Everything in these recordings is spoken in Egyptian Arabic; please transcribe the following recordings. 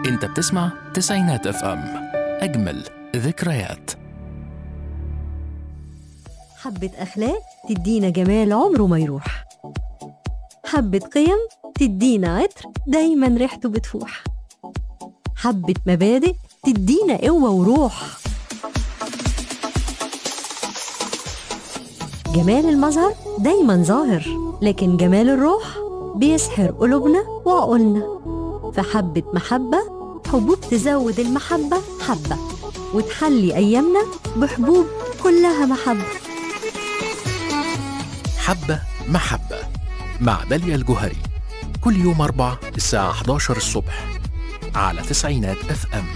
انت بتسمع تسعينات اف ام اجمل ذكريات حبة أخلاق تدينا جمال عمره ما يروح حبة قيم تدينا عطر دايما ريحته بتفوح حبة مبادئ تدينا قوة وروح جمال المظهر دايما ظاهر لكن جمال الروح بيسحر قلوبنا وعقولنا فحبة محبة حبوب تزود المحبة حبة وتحلي أيامنا بحبوب كلها محبة حبة محبة مع داليا الجوهري كل يوم أربع الساعة 11 الصبح على تسعينات اف ام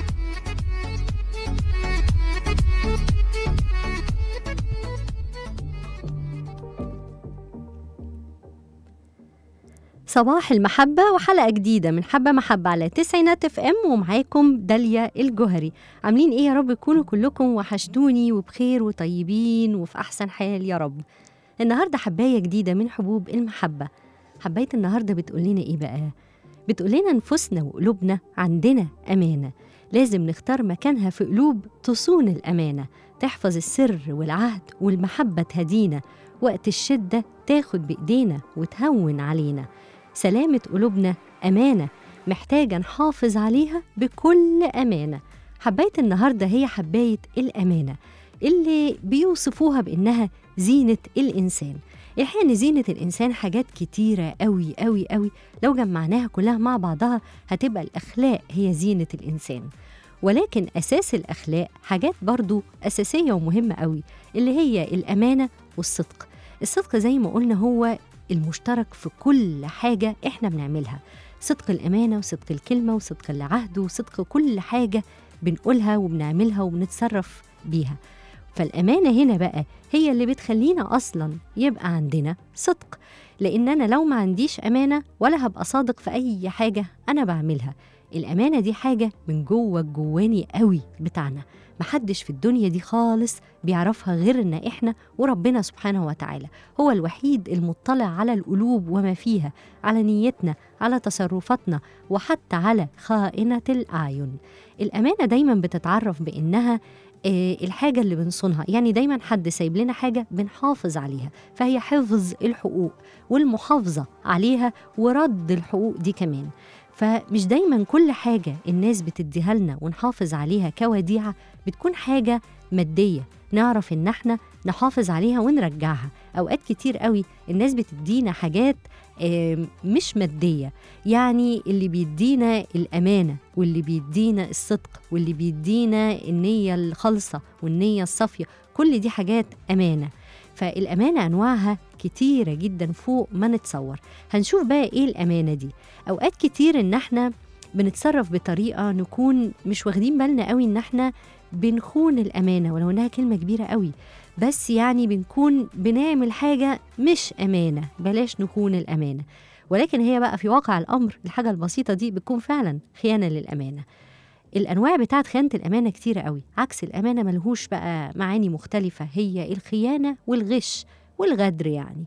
صباح المحبة وحلقة جديدة من حبة محبة على تسعينات اف ام ومعاكم داليا الجوهري عاملين ايه يا رب تكونوا كلكم وحشتوني وبخير وطيبين وفي أحسن حال يا رب النهاردة حباية جديدة من حبوب المحبة حباية النهاردة بتقول لنا ايه بقى بتقول لنا نفوسنا وقلوبنا عندنا أمانة لازم نختار مكانها في قلوب تصون الأمانة تحفظ السر والعهد والمحبة تهدينا وقت الشدة تاخد بإيدينا وتهون علينا سلامة قلوبنا أمانة محتاجة نحافظ عليها بكل أمانة حباية النهاردة هي حباية الأمانة اللي بيوصفوها بإنها زينة الإنسان الحقيقة إن زينة الإنسان حاجات كتيرة أوي أوي أوي لو جمعناها كلها مع بعضها هتبقى الأخلاق هي زينة الإنسان ولكن أساس الأخلاق حاجات برضو أساسية ومهمة أوي اللي هي الأمانة والصدق الصدق زي ما قلنا هو المشترك في كل حاجة إحنا بنعملها صدق الأمانة وصدق الكلمة وصدق العهد وصدق كل حاجة بنقولها وبنعملها وبنتصرف بيها فالأمانة هنا بقى هي اللي بتخلينا أصلا يبقى عندنا صدق لأن أنا لو ما عنديش أمانة ولا هبقى صادق في أي حاجة أنا بعملها الأمانة دي حاجة من جوه الجواني قوي بتاعنا محدش في الدنيا دي خالص بيعرفها غيرنا إحنا وربنا سبحانه وتعالى هو الوحيد المطلع على القلوب وما فيها على نيتنا على تصرفاتنا وحتى على خائنة الأعين الأمانة دايما بتتعرف بإنها آه، الحاجة اللي بنصونها يعني دايما حد سايب لنا حاجة بنحافظ عليها فهي حفظ الحقوق والمحافظة عليها ورد الحقوق دي كمان فمش دايما كل حاجة الناس بتديها لنا ونحافظ عليها كوديعة بتكون حاجة مادية نعرف ان احنا نحافظ عليها ونرجعها اوقات كتير قوي الناس بتدينا حاجات آم، مش مادية يعني اللي بيدينا الأمانة واللي بيدينا الصدق واللي بيدينا النية الخالصة والنية الصافية كل دي حاجات أمانة فالأمانة أنواعها كتيرة جدا فوق ما نتصور هنشوف بقى إيه الأمانة دي أوقات كتير إن احنا بنتصرف بطريقة نكون مش واخدين بالنا قوي إن احنا بنخون الأمانة ولو إنها كلمة كبيرة قوي بس يعني بنكون بنعمل حاجة مش أمانة بلاش نخون الأمانة ولكن هي بقى في واقع الأمر الحاجة البسيطة دي بتكون فعلا خيانة للأمانة الأنواع بتاعت خيانة الأمانة كتيرة قوي عكس الأمانة ملهوش بقى معاني مختلفة هي الخيانة والغش والغدر يعني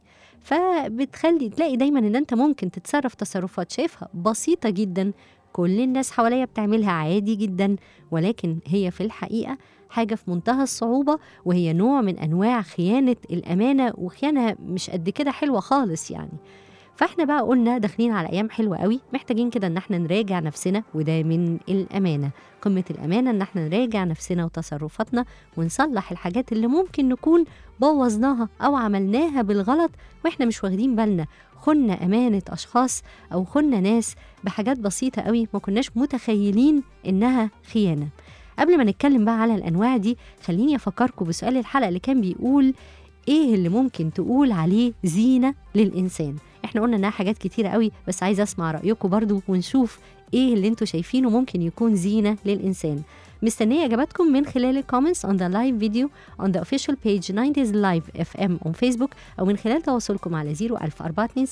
فبتخلي تلاقي دايما ان انت ممكن تتصرف تصرفات شايفها بسيطة جدا كل الناس حواليا بتعملها عادي جدا ولكن هي في الحقيقة حاجة في منتهى الصعوبة وهي نوع من أنواع خيانة الأمانة وخيانة مش قد كده حلوة خالص يعني فاحنا بقى قلنا داخلين على ايام حلوه قوي محتاجين كده ان احنا نراجع نفسنا وده من الامانه قمه الامانه ان احنا نراجع نفسنا وتصرفاتنا ونصلح الحاجات اللي ممكن نكون بوظناها او عملناها بالغلط واحنا مش واخدين بالنا خنا امانه اشخاص او خنا ناس بحاجات بسيطه قوي ما كناش متخيلين انها خيانه قبل ما نتكلم بقى على الانواع دي خليني افكركم بسؤال الحلقه اللي كان بيقول ايه اللي ممكن تقول عليه زينه للانسان احنا قلنا انها حاجات كتيره قوي بس عايزه اسمع رايكم برضو ونشوف ايه اللي انتوا شايفينه ممكن يكون زينه للانسان مستنيه اجاباتكم من خلال الكومنتس on the live video on the official page 90s live fm on facebook او من خلال تواصلكم على 01427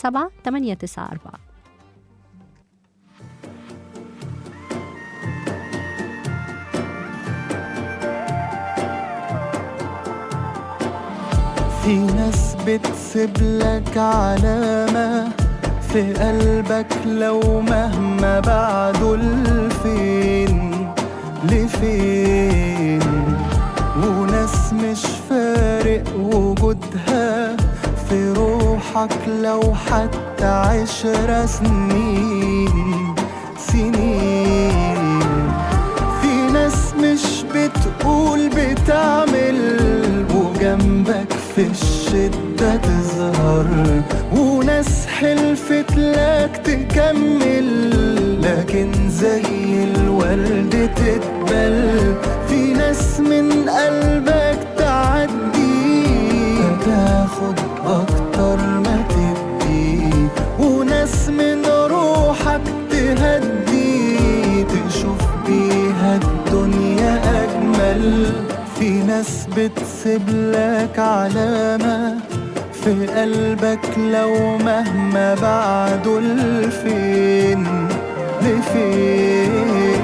894 في ناس بتسيب لك علامة في قلبك لو مهما بعدوا الفين لفين وناس مش فارق وجودها في روحك لو حتى عشر سنين سنين في ناس مش بتقول بتعمل وجنبك في الشدة تظهر وناس حلفت لك تكمل لكن زي الورد تتبل في ناس من قلبك تعدي فتاخد أكتر ما تدي وناس من روحك تهدي تشوف بيها الدنيا أجمل في ناس بتسيب لك علامة في قلبك لو مهما بعدوا لفين لفين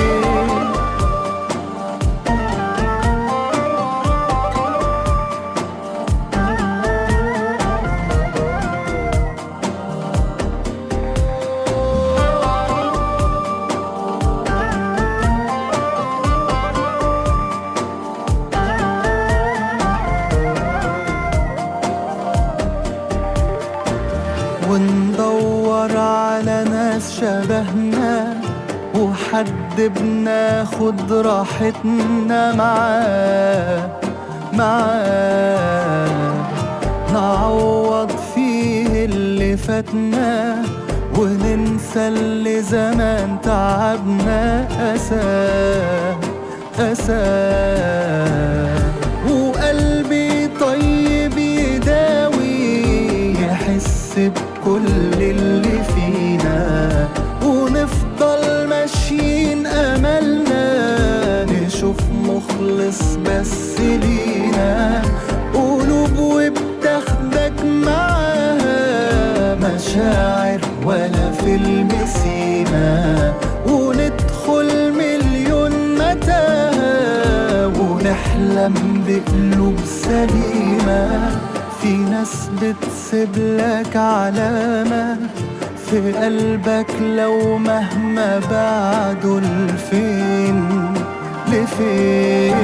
وندور على ناس شبهنا وحد بناخد راحتنا معاه معاه نعوض فيه اللي فاتنا وننسى اللي زمان تعبنا أساه أساه وقلبي طيب يداوي يحس بكل اللي فينا ونفضل ماشيين أملنا نشوف مخلص بس لينا قلوب وبتاخدك معاها مشاعر ولا فيلم سيما وندخل مليون متاهة ونحلم بقلوب سليمة في ناس بتسيب لك علامة في قلبك لو مهما بعدوا لفين لفين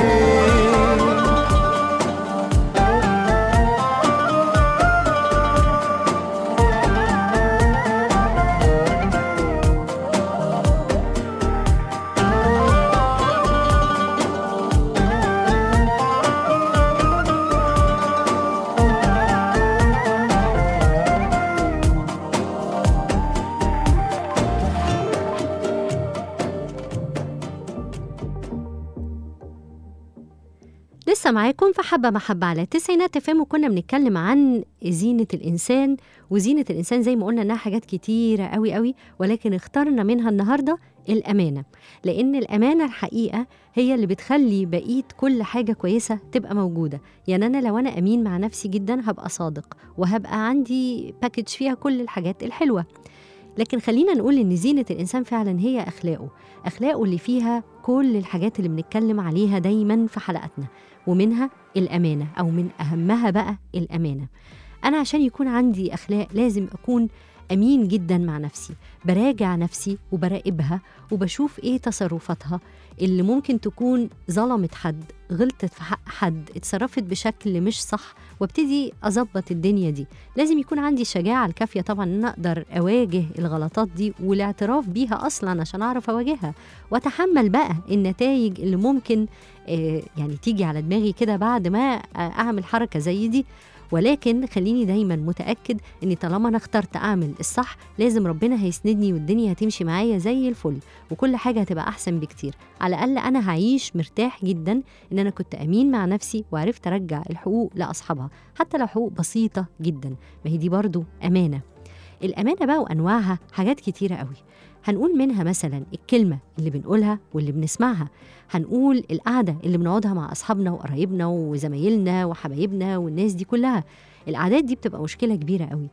لسه معاكم في حبة محبة على تسعينات فم وكنا بنتكلم عن زينة الإنسان وزينة الإنسان زي ما قلنا إنها حاجات كتيرة قوي قوي ولكن اخترنا منها النهاردة الأمانة لأن الأمانة الحقيقة هي اللي بتخلي بقية كل حاجة كويسة تبقى موجودة يعني أنا لو أنا أمين مع نفسي جدا هبقى صادق وهبقى عندي باكج فيها كل الحاجات الحلوة لكن خلينا نقول إن زينة الإنسان فعلا هي أخلاقه أخلاقه اللي فيها كل الحاجات اللي بنتكلم عليها دايما في حلقاتنا ومنها الأمانة أو من أهمها بقى الأمانة أنا عشان يكون عندي أخلاق لازم أكون أمين جدا مع نفسي براجع نفسي وبراقبها وبشوف إيه تصرفاتها اللي ممكن تكون ظلمت حد غلطت في حق حد اتصرفت بشكل مش صح وابتدي أظبط الدنيا دي لازم يكون عندي الشجاعة الكافية طبعا إن أقدر أواجه الغلطات دي والاعتراف بيها أصلا عشان أعرف أواجهها وأتحمل بقى النتائج اللي ممكن آه، يعني تيجي على دماغي كده بعد ما آه، أعمل حركة زي دي ولكن خليني دايما متأكد إن طالما أنا اخترت أعمل الصح لازم ربنا هيسندني والدنيا هتمشي معايا زي الفل وكل حاجة هتبقى أحسن بكتير على الأقل أنا هعيش مرتاح جدا إن أنا كنت أمين مع نفسي وعرفت أرجع الحقوق لأصحابها حتى لو حقوق بسيطة جدا ما هي دي برضو أمانة الأمانة بقى وأنواعها حاجات كتيرة قوي هنقول منها مثلا الكلمة اللي بنقولها واللي بنسمعها هنقول القعدة اللي بنقعدها مع أصحابنا وقرايبنا وزمايلنا وحبايبنا والناس دي كلها العادات دي بتبقى مشكلة كبيرة قوي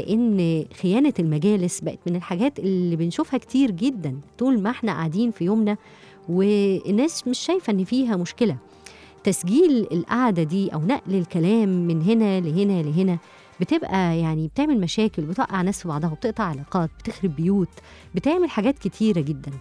لأن خيانة المجالس بقت من الحاجات اللي بنشوفها كتير جدا طول ما احنا قاعدين في يومنا والناس مش شايفة إن فيها مشكلة تسجيل القعدة دي أو نقل الكلام من هنا لهنا لهنا بتبقى يعني بتعمل مشاكل بتوقع ناس في بعضها وبتقطع علاقات بتخرب بيوت بتعمل حاجات كتيرة جدا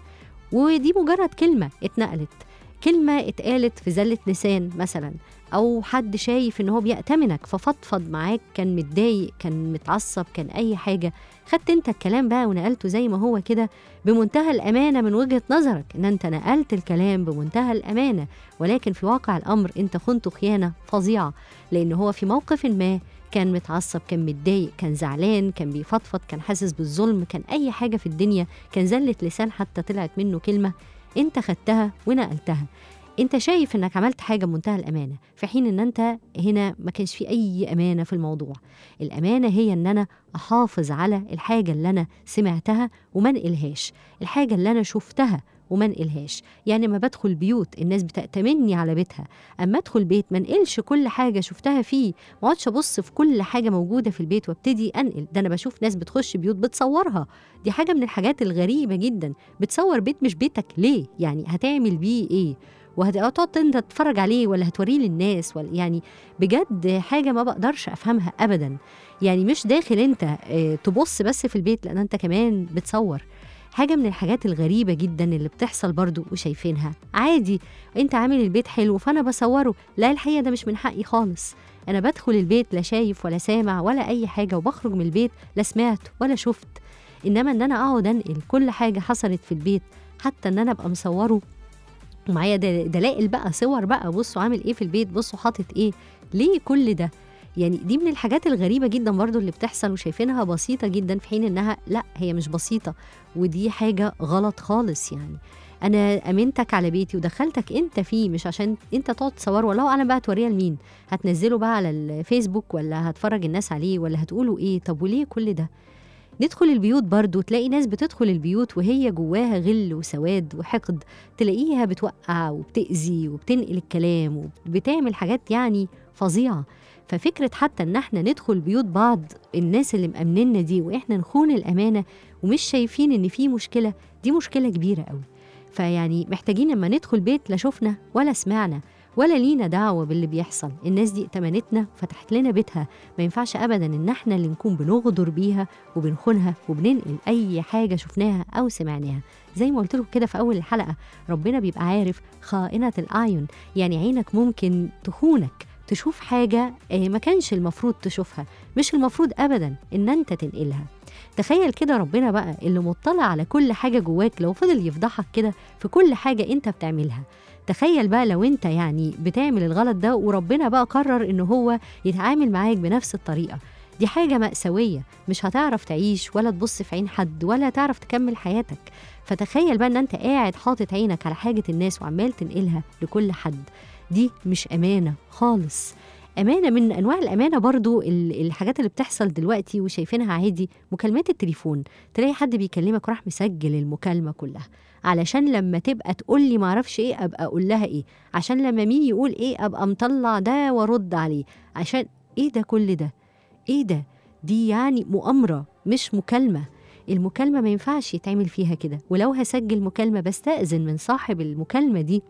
ودي مجرد كلمة اتنقلت كلمة اتقالت في زلة لسان مثلا أو حد شايف إن هو بيأتمنك ففضفض معاك كان متضايق كان متعصب كان أي حاجة خدت انت الكلام بقى ونقلته زي ما هو كده بمنتهى الأمانة من وجهة نظرك إن انت نقلت الكلام بمنتهى الأمانة ولكن في واقع الأمر انت خنته خيانة فظيعة لأن هو في موقف ما كان متعصب كان متضايق كان زعلان كان بيفضفض كان حاسس بالظلم كان أي حاجة في الدنيا كان زلة لسان حتى طلعت منه كلمة انت خدتها ونقلتها انت شايف انك عملت حاجه بمنتهى الامانه في حين ان انت هنا ما كانش في اي امانه في الموضوع الامانه هي ان انا احافظ على الحاجه اللي انا سمعتها وما انقلهاش الحاجه اللي انا شفتها وما انقلهاش يعني ما بدخل بيوت الناس بتأتمني على بيتها اما ادخل بيت ما انقلش كل حاجه شفتها فيه ما اقعدش ابص في كل حاجه موجوده في البيت وابتدي انقل ده انا بشوف ناس بتخش بيوت بتصورها دي حاجه من الحاجات الغريبه جدا بتصور بيت مش بيتك ليه يعني هتعمل بيه ايه وهتقعد انت تتفرج عليه ولا هتوريه للناس ولا يعني بجد حاجه ما بقدرش افهمها ابدا يعني مش داخل انت اه تبص بس في البيت لان انت كمان بتصور حاجه من الحاجات الغريبه جدا اللي بتحصل برضو وشايفينها عادي انت عامل البيت حلو فانا بصوره لا الحقيقه ده مش من حقي خالص انا بدخل البيت لا شايف ولا سامع ولا اي حاجه وبخرج من البيت لا سمعت ولا شفت انما ان انا اقعد انقل كل حاجه حصلت في البيت حتى ان انا ابقى مصوره ومعايا دلائل بقى صور بقى بصوا عامل ايه في البيت بصوا حاطط ايه ليه كل ده يعني دي من الحاجات الغريبه جدا برضو اللي بتحصل وشايفينها بسيطه جدا في حين انها لا هي مش بسيطه ودي حاجه غلط خالص يعني انا امنتك على بيتي ودخلتك انت فيه مش عشان انت تقعد تصوره ولا انا بقى توريها لمين هتنزله بقى على الفيسبوك ولا هتفرج الناس عليه ولا هتقولوا ايه طب وليه كل ده ندخل البيوت برضو تلاقي ناس بتدخل البيوت وهي جواها غل وسواد وحقد تلاقيها بتوقع وبتأذي وبتنقل الكلام وبتعمل حاجات يعني فظيعة ففكرة حتى ان احنا ندخل بيوت بعض الناس اللي مأمننا دي واحنا نخون الأمانة ومش شايفين ان في مشكلة دي مشكلة كبيرة قوي فيعني محتاجين لما ندخل بيت لا شفنا ولا سمعنا ولا لينا دعوة باللي بيحصل الناس دي ائتمنتنا فتحت لنا بيتها ما ينفعش أبدا إن احنا اللي نكون بنغدر بيها وبنخونها وبننقل أي حاجة شفناها أو سمعناها زي ما قلت لكم كده في أول الحلقة ربنا بيبقى عارف خائنة الأعين يعني عينك ممكن تخونك تشوف حاجة ما كانش المفروض تشوفها مش المفروض أبدا إن أنت تنقلها تخيل كده ربنا بقى اللي مطلع على كل حاجة جواك لو فضل يفضحك كده في كل حاجة أنت بتعملها تخيل بقى لو انت يعني بتعمل الغلط ده وربنا بقى قرر ان هو يتعامل معاك بنفس الطريقه دي حاجه مأساويه مش هتعرف تعيش ولا تبص في عين حد ولا تعرف تكمل حياتك فتخيل بقى ان انت قاعد حاطط عينك على حاجه الناس وعمال تنقلها لكل حد دي مش امانه خالص أمانة من أنواع الأمانة برضو الحاجات اللي بتحصل دلوقتي وشايفينها عادي مكالمات التليفون تلاقي حد بيكلمك وراح مسجل المكالمة كلها علشان لما تبقى تقول لي معرفش ايه ابقى اقول لها ايه عشان لما مين يقول ايه ابقى مطلع ده وارد عليه عشان ايه ده كل ده ايه ده دي يعني مؤامرة مش مكالمة المكالمة ما ينفعش يتعمل فيها كده ولو هسجل مكالمة بستأذن من صاحب المكالمة دي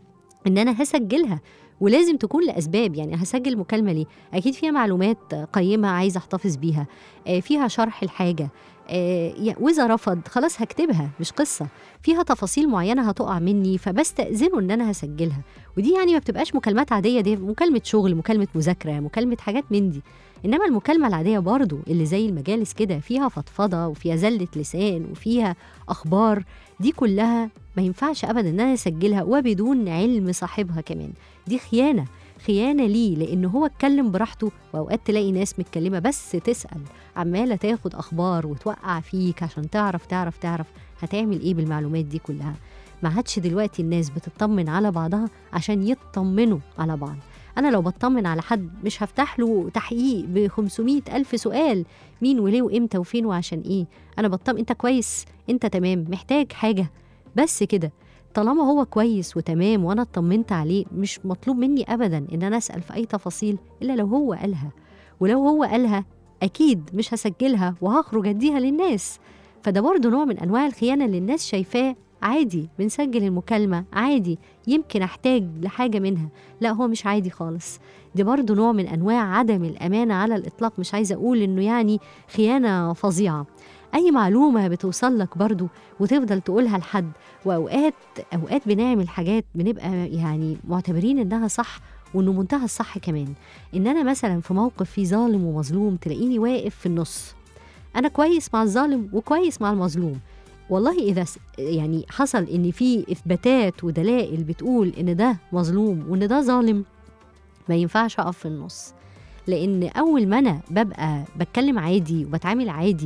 ان انا هسجلها ولازم تكون لاسباب يعني هسجل مكالمه ليه اكيد فيها معلومات قيمه عايزه احتفظ بيها فيها شرح الحاجه واذا رفض خلاص هكتبها مش قصه فيها تفاصيل معينه هتقع مني فبستاذنه ان انا هسجلها ودي يعني ما بتبقاش مكالمات عاديه دي مكالمه شغل مكالمه مذاكره مكالمه حاجات من دي انما المكالمه العاديه برضو اللي زي المجالس كده فيها فضفضه وفيها زله لسان وفيها اخبار دي كلها ما ينفعش ابدا ان انا اسجلها وبدون علم صاحبها كمان دي خيانه خيانة ليه لأن هو اتكلم براحته وأوقات تلاقي ناس متكلمة بس تسأل عمالة تاخد أخبار وتوقع فيك عشان تعرف تعرف تعرف هتعمل إيه بالمعلومات دي كلها ما عادش دلوقتي الناس بتطمن على بعضها عشان يطمنوا على بعض أنا لو بطمن على حد مش هفتح له تحقيق ب 500 ألف سؤال مين وليه وإمتى وفين وعشان إيه أنا بطمن أنت كويس أنت تمام محتاج حاجة بس كده طالما هو كويس وتمام وانا اطمنت عليه مش مطلوب مني ابدا ان انا اسال في اي تفاصيل الا لو هو قالها ولو هو قالها اكيد مش هسجلها وهخرج اديها للناس فده برضه نوع من انواع الخيانه اللي الناس شايفاه عادي بنسجل المكالمه عادي يمكن احتاج لحاجه منها لا هو مش عادي خالص دي برضه نوع من انواع عدم الامانه على الاطلاق مش عايزه اقول انه يعني خيانه فظيعه اي معلومه بتوصل لك برضو وتفضل تقولها لحد واوقات اوقات بنعمل حاجات بنبقى يعني معتبرين انها صح وانه منتهى الصح كمان ان انا مثلا في موقف فيه ظالم ومظلوم تلاقيني واقف في النص انا كويس مع الظالم وكويس مع المظلوم والله اذا س- يعني حصل ان في اثباتات ودلائل بتقول ان ده مظلوم وان ده ظالم ما ينفعش اقف في النص لان اول ما انا ببقى بتكلم عادي وبتعامل عادي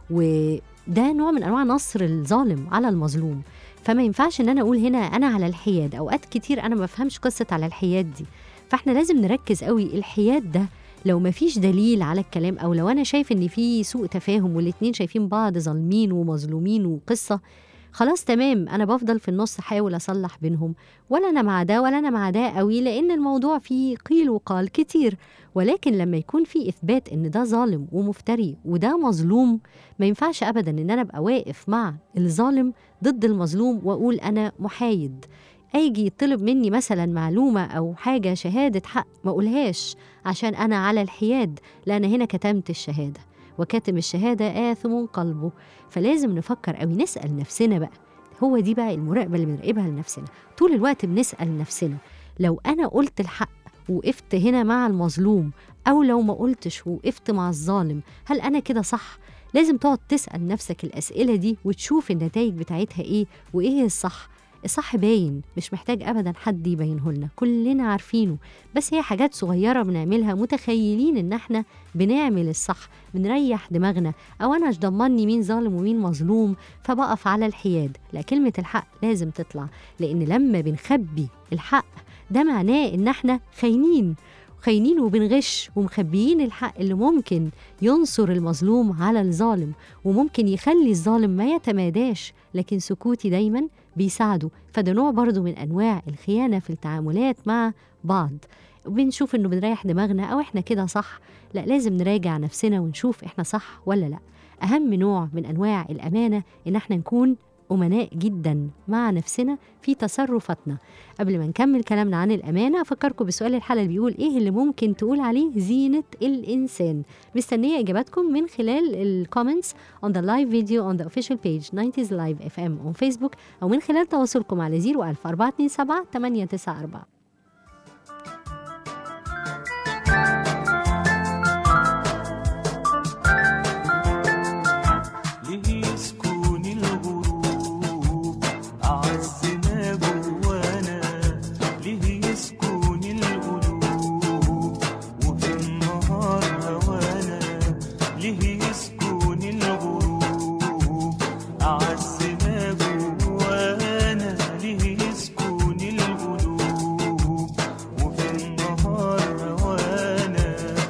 وده نوع من انواع نصر الظالم على المظلوم فما ينفعش ان انا اقول هنا انا على الحياد اوقات كتير انا ما بفهمش قصه على الحياد دي فاحنا لازم نركز قوي الحياد ده لو ما فيش دليل على الكلام او لو انا شايف ان في سوء تفاهم والاتنين شايفين بعض ظالمين ومظلومين وقصه خلاص تمام انا بفضل في النص احاول اصلح بينهم ولا انا مع ده ولا انا مع ده قوي لان الموضوع فيه قيل وقال كتير ولكن لما يكون في اثبات ان ده ظالم ومفتري وده مظلوم ما ينفعش ابدا ان انا ابقى واقف مع الظالم ضد المظلوم واقول انا محايد اجي يطلب مني مثلا معلومه او حاجه شهاده حق ما اقولهاش عشان انا على الحياد لان هنا كتمت الشهاده وكاتم الشهاده آثم قلبه فلازم نفكر قوي نسال نفسنا بقى هو دي بقى المراقبه اللي بنراقبها لنفسنا طول الوقت بنسال نفسنا لو انا قلت الحق وقفت هنا مع المظلوم او لو ما قلتش وقفت مع الظالم هل انا كده صح لازم تقعد تسال نفسك الاسئله دي وتشوف النتائج بتاعتها ايه وايه الصح الصح باين مش محتاج ابدا حد يبينه لنا كلنا عارفينه بس هي حاجات صغيره بنعملها متخيلين ان احنا بنعمل الصح بنريح دماغنا او انا مش ضمني مين ظالم ومين مظلوم فبقف على الحياد لا كلمه الحق لازم تطلع لان لما بنخبي الحق ده معناه ان احنا خاينين خاينين وبنغش ومخبيين الحق اللي ممكن ينصر المظلوم على الظالم وممكن يخلي الظالم ما يتماداش لكن سكوتي دايما بيساعده فده نوع برضو من انواع الخيانه في التعاملات مع بعض بنشوف انه بنريح دماغنا او احنا كده صح لا لازم نراجع نفسنا ونشوف احنا صح ولا لا اهم نوع من انواع الامانه ان احنا نكون أمناء جدا مع نفسنا في تصرفاتنا قبل ما نكمل كلامنا عن الأمانة أفكركم بسؤال الحلقة اللي بيقول إيه اللي ممكن تقول عليه زينة الإنسان مستنية إجاباتكم من خلال الكومنتس on the live video on the official page 90s Live FM on Facebook أو من خلال تواصلكم على 01000 427 894 ليه يسكن الغروب أعز ما جوانا ليه يسكن القلوب وفي النهار هوانا ليه يسكن الغروب أعز ما جوانا ليه يسكن القلوب وفي النهار هوانا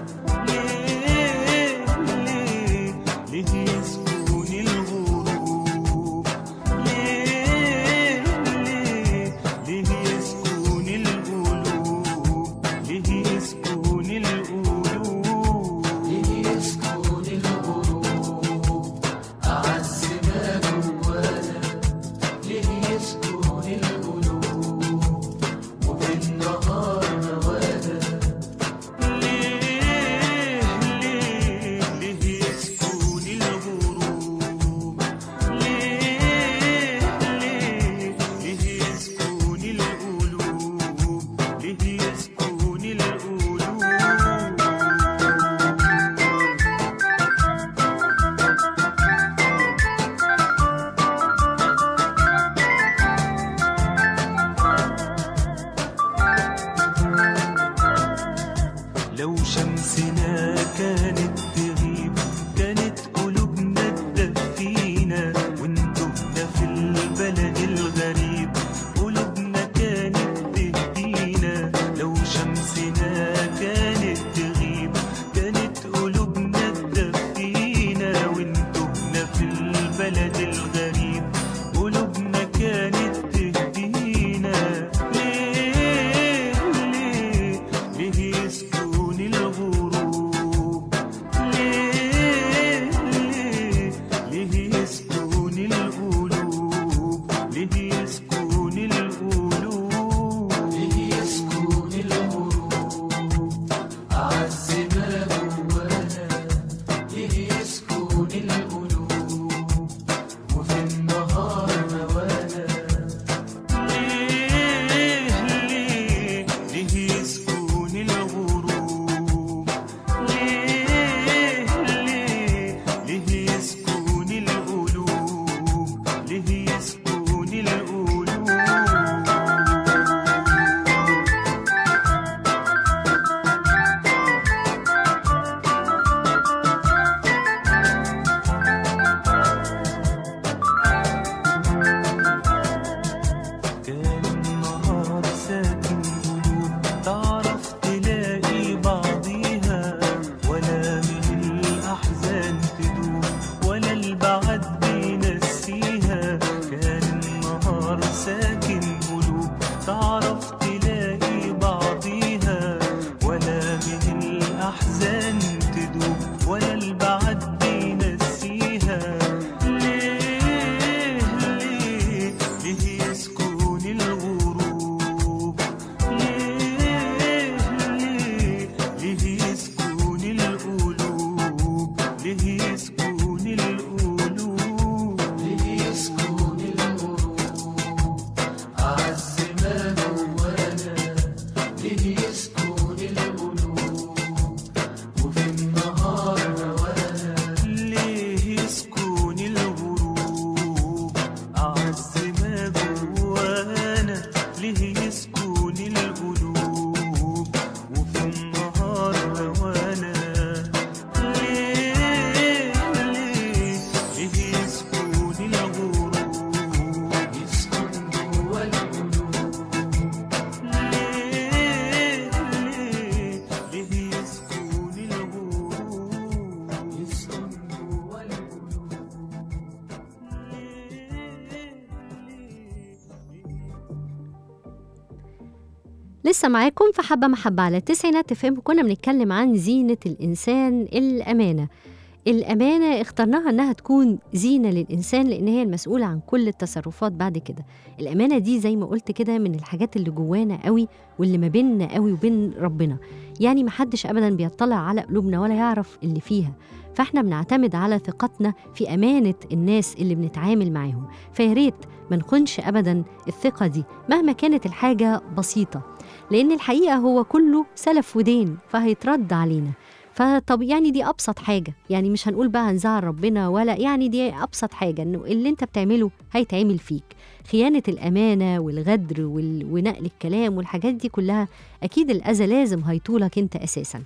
ليه ليه ليه يسكن الغروب ليه ليه ليه يسكن القلوب ليه يسكن القلوب ليه يسكن الغروب أعز ما جوانا ليه يسكن القلوب وفي النهار هوانا ليه ليه ليه يسكن الغروب ليه ليه ليه يسكن القلوب ليه يسكن القلوب لو شمسنا كانت تغيب كانت قلوبنا تدفينا وندهنا في البلد الغريب قلوبنا كانت تهدينا لو شمسنا كانت تغيب كانت قلوبنا تدفينا وندهنا في البلد الغريب قلوبنا كانت تهدينا ليه ليه ليه يسكن الغروب ليه ليه ليه يسكن القلوب ليه يسكن القلوب ليه يسكن الغروب أعز ما جوانا ليه يسكن القلوب القلوب كان النهار ساكن قلوب تعرف تلاقي بعضيها ولا من الأحزان تدوب ولا البعد بينسيها كان النهار ساكن قلوب تعرف تلاقي بعضيها ولا من الأحزان تدوب ولا البعد بينسيها ليه ليه ليه يسكن الغروب ليه ليه ليه يسكن القلوب ليه يسكن القلوب ليه يسكن الغروب أعز ما جوانا ليه يسكن القلوب وفي النهار روانا ليه يسكن الغروب أعز ما جوانا ليه يسكن القلوب وفي النهار روانا ليه ليه ليه يسكن الغروب يسكن جوا القلوب ليه ليه ليه يسكن الغروب يسكن جوا القلوب لسه معاكم في حبة محبة على التسعينات تفهم كنا بنتكلم عن زينة الإنسان الأمانة الأمانة اخترناها إنها تكون زينة للإنسان لأن هي المسؤولة عن كل التصرفات بعد كده الأمانة دي زي ما قلت كده من الحاجات اللي جوانا قوي واللي ما بيننا قوي وبين ربنا يعني محدش أبدا بيطلع على قلوبنا ولا يعرف اللي فيها فاحنا بنعتمد على ثقتنا في أمانة الناس اللي بنتعامل معاهم فياريت ما نخونش أبدا الثقة دي مهما كانت الحاجة بسيطة لأن الحقيقة هو كله سلف ودين فهيترد علينا فطب يعني دي ابسط حاجه يعني مش هنقول بقى هنزعل ربنا ولا يعني دي ابسط حاجه انه اللي انت بتعمله هيتعمل فيك خيانه الامانه والغدر وال... ونقل الكلام والحاجات دي كلها اكيد الاذى لازم هيطولك انت اساسا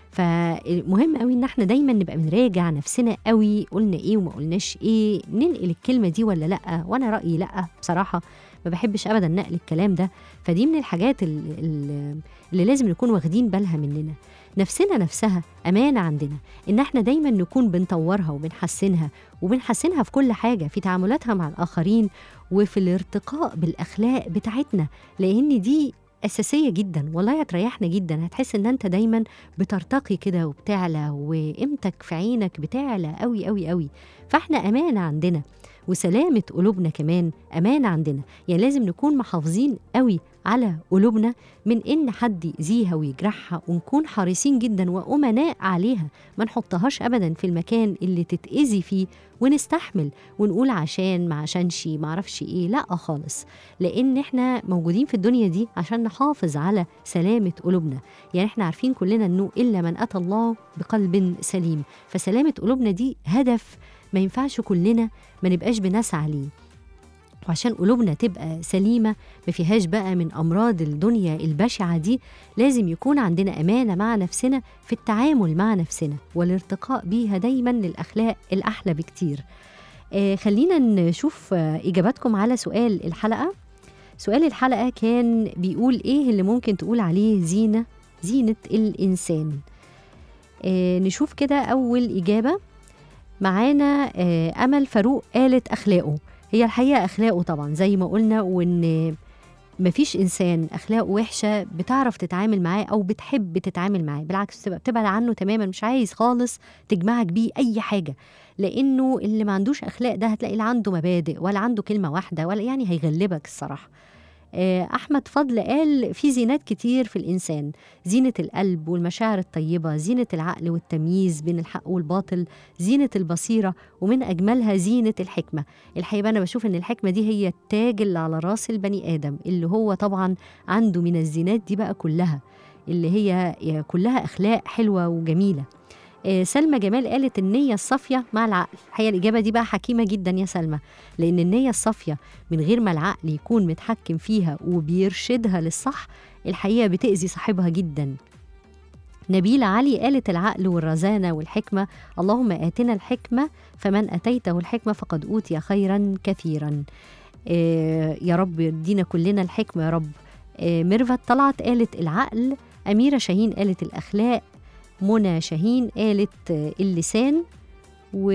فمهم قوي ان احنا دايما نبقى بنراجع نفسنا قوي قلنا ايه وما قلناش ايه ننقل الكلمه دي ولا لا وانا رايي لا بصراحه ما بحبش ابدا نقل الكلام ده فدي من الحاجات اللي, اللي لازم نكون واخدين بالها مننا نفسنا نفسها أمانة عندنا إن إحنا دايما نكون بنطورها وبنحسنها وبنحسنها في كل حاجة في تعاملاتها مع الآخرين وفي الارتقاء بالأخلاق بتاعتنا لأن دي أساسية جدا والله هتريحنا جدا هتحس إن أنت دايما بترتقي كده وبتعلى وقيمتك في عينك بتعلى قوي قوي قوي فإحنا أمانة عندنا وسلامة قلوبنا كمان أمانة عندنا يعني لازم نكون محافظين قوي على قلوبنا من إن حد يأذيها ويجرحها ونكون حريصين جدا وأمناء عليها ما نحطهاش أبدا في المكان اللي تتأذي فيه ونستحمل ونقول عشان ما عشانش ما اعرفش ايه لا خالص لان احنا موجودين في الدنيا دي عشان نحافظ على سلامه قلوبنا يعني احنا عارفين كلنا انه الا من اتى الله بقلب سليم فسلامه قلوبنا دي هدف ما ينفعش كلنا ما نبقاش بنسعى ليه وعشان قلوبنا تبقى سليمة ما فيهاش بقى من أمراض الدنيا البشعة دي لازم يكون عندنا أمانة مع نفسنا في التعامل مع نفسنا والارتقاء بيها دايما للأخلاق الأحلى بكتير آه خلينا نشوف آه إجاباتكم على سؤال الحلقة سؤال الحلقة كان بيقول إيه اللي ممكن تقول عليه زينة زينة الإنسان آه نشوف كده أول إجابة معانا آه أمل فاروق قالت أخلاقه هي الحقيقة أخلاقه طبعا زي ما قلنا وإن مفيش إنسان أخلاقه وحشة بتعرف تتعامل معاه أو بتحب تتعامل معاه بالعكس تبقى بتبعد عنه تماما مش عايز خالص تجمعك بيه أي حاجة لأنه اللي ما عندوش أخلاق ده هتلاقي اللي عنده مبادئ ولا عنده كلمة واحدة ولا يعني هيغلبك الصراحة أحمد فضل قال في زينات كتير في الإنسان زينة القلب والمشاعر الطيبة زينة العقل والتمييز بين الحق والباطل زينة البصيرة ومن أجملها زينة الحكمة الحقيقة أنا بشوف إن الحكمة دي هي التاج اللي على راس البني آدم اللي هو طبعا عنده من الزينات دي بقى كلها اللي هي كلها أخلاق حلوة وجميلة آه، سلمى جمال قالت النية الصافية مع العقل الحقيقة الإجابة دي بقى حكيمة جدا يا سلمى لأن النية الصافية من غير ما العقل يكون متحكم فيها وبيرشدها للصح الحقيقة بتأذي صاحبها جدا نبيلة علي قالت العقل والرزانة والحكمة اللهم آتنا الحكمة فمن أتيته الحكمة فقد أوتي خيرا كثيرا آه، يا رب يدينا كلنا الحكمة يا رب آه، ميرفت طلعت قالت العقل أميرة شاهين قالت الأخلاق منى شاهين قالت آه، اللسان و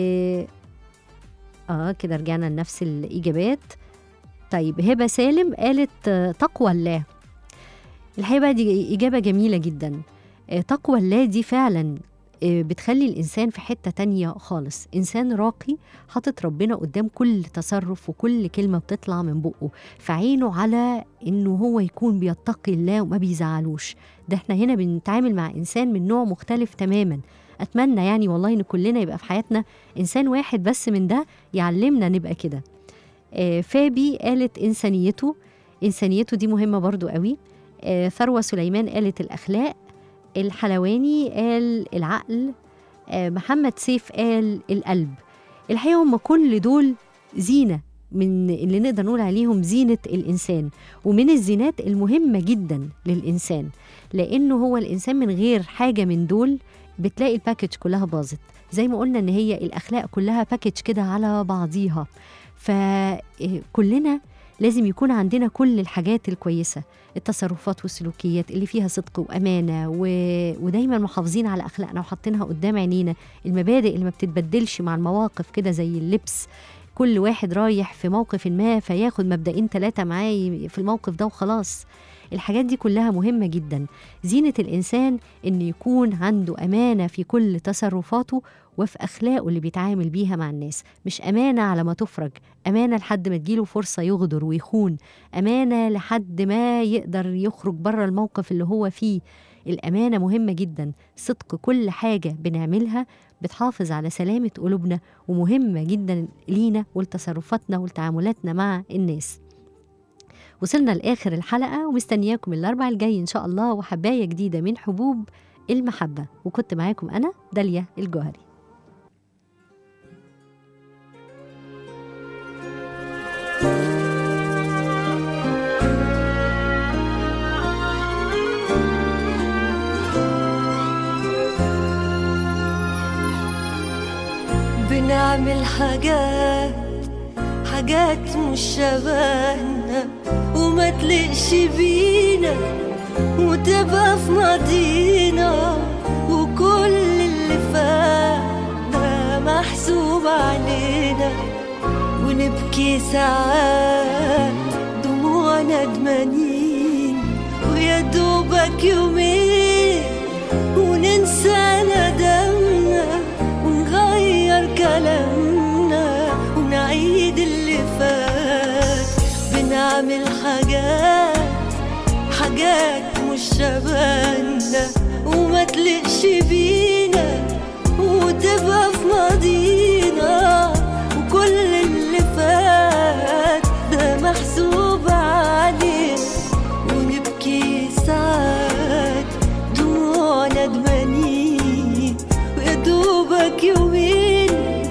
اه كده رجعنا لنفس الإجابات طيب هبة سالم قالت آه، تقوى الله الحقيقة بقى دي إجابة جميلة جدا آه، تقوى الله دي فعلا آه، بتخلي الإنسان في حتة تانية خالص إنسان راقي حاطط ربنا قدام كل تصرف وكل كلمة بتطلع من بقه فعينه على إنه هو يكون بيتقي الله وما بيزعلوش ده احنا هنا بنتعامل مع إنسان من نوع مختلف تماما أتمنى يعني والله إن كلنا يبقى في حياتنا إنسان واحد بس من ده يعلمنا نبقى كده آه، فابي قالت إنسانيته إنسانيته دي مهمة برضو قوي آه، ثروة سليمان قالت الأخلاق الحلواني قال العقل آه، محمد سيف قال القلب الحقيقة هم كل دول زينة من اللي نقدر نقول عليهم زينة الإنسان ومن الزينات المهمة جدا للإنسان لأنه هو الإنسان من غير حاجة من دول بتلاقي الباكج كلها باظت زي ما قلنا إن هي الأخلاق كلها باكج كده على بعضيها فكلنا لازم يكون عندنا كل الحاجات الكويسة التصرفات والسلوكيات اللي فيها صدق وأمانة و... ودايما محافظين على أخلاقنا وحاطينها قدام عينينا المبادئ اللي ما بتتبدلش مع المواقف كده زي اللبس كل واحد رايح في موقف ما فياخد مبدئين ثلاثة معاه في الموقف ده وخلاص الحاجات دي كلها مهمة جدا زينة الإنسان إن يكون عنده أمانة في كل تصرفاته وفي أخلاقه اللي بيتعامل بيها مع الناس مش أمانة على ما تفرج أمانة لحد ما تجيله فرصة يغدر ويخون أمانة لحد ما يقدر يخرج بره الموقف اللي هو فيه الأمانة مهمة جدا صدق كل حاجة بنعملها بتحافظ على سلامة قلوبنا ومهمة جدا لينا ولتصرفاتنا ولتعاملاتنا مع الناس وصلنا لآخر الحلقة ومستنياكم الأربع الجاي إن شاء الله وحباية جديدة من حبوب المحبة وكنت معاكم أنا داليا الجوهري بنعمل حاجات حاجات مش شبهنا وما تلقش بينا وتبقى في ماضينا وكل اللي فات ده محسوب علينا ونبكي ساعات دموع ندمانين ويا دوبك يومين وننسى ندمنا ونغير كلامنا ونعيد اللي فات بنعمل حاجات حاجات مش شبهنا وما تلقش بينا وتبقى في ماضينا وكل اللي فات ده محسوب علينا ونبكي ساعات دموع ندمانين ويا دوبك يومين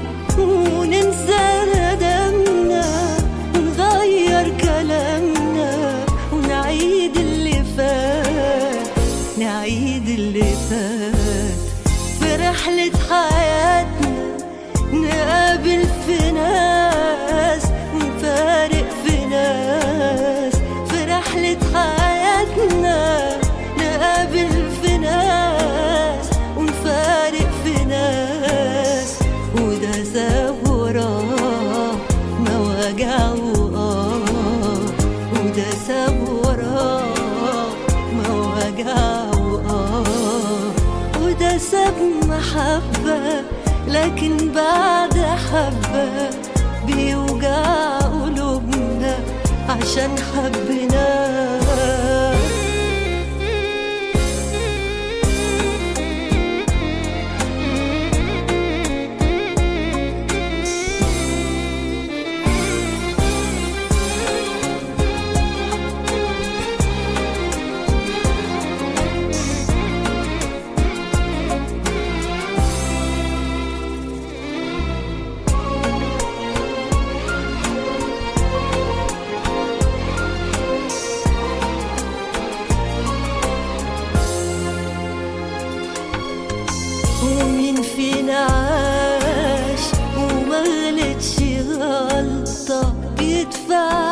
وننسى ندمنا ونغير كلامنا ونعيد اللي فات نعيد اللي فات في رحلة حياتنا نقابل في ناس ونفارق في ناس في رحلة حياتنا نقابل في ناس ونفارق في ناس وده ساب وراه مواجع وآه وده ساب وراه مواجع وآه وده ساب محبة لكن بعد حبة بيوجع قلوبنا عشان حبيناه هنا عاش وما غلطش غلطة يدفع